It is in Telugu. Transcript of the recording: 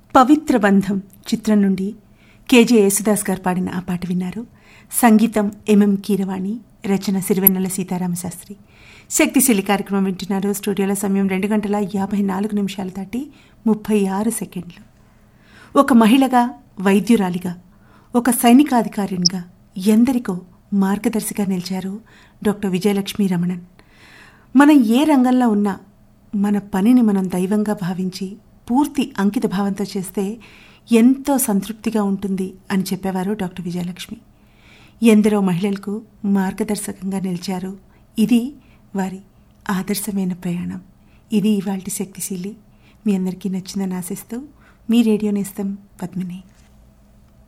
పవిత్ర బంధం చిత్రం నుండి కేజే యేసుదాస్ గారు పాడిన ఆ పాట విన్నారు సంగీతం ఎంఎం కీరవాణి రచన సిరివెన్నెల సీతారామశాస్త్రి శక్తిశీలి కార్యక్రమం వింటున్నారు స్టూడియోలో సమయం రెండు గంటల యాభై నాలుగు నిమిషాలు దాటి ముప్పై ఆరు సెకండ్లు ఒక మహిళగా వైద్యురాలిగా ఒక సైనికాధికారినిగా ఎందరికో మార్గదర్శిగా నిలిచారు డాక్టర్ విజయలక్ష్మి రమణన్ మనం ఏ రంగంలో ఉన్నా మన పనిని మనం దైవంగా భావించి పూర్తి అంకిత భావంతో చేస్తే ఎంతో సంతృప్తిగా ఉంటుంది అని చెప్పేవారు డాక్టర్ విజయలక్ష్మి ఎందరో మహిళలకు మార్గదర్శకంగా నిలిచారు ఇది వారి ఆదర్శమైన ప్రయాణం ఇది ఇవాల్టి శక్తిశీలి మీ అందరికీ నచ్చిందని ఆశిస్తూ మీ రేడియో నేస్తం పద్మిని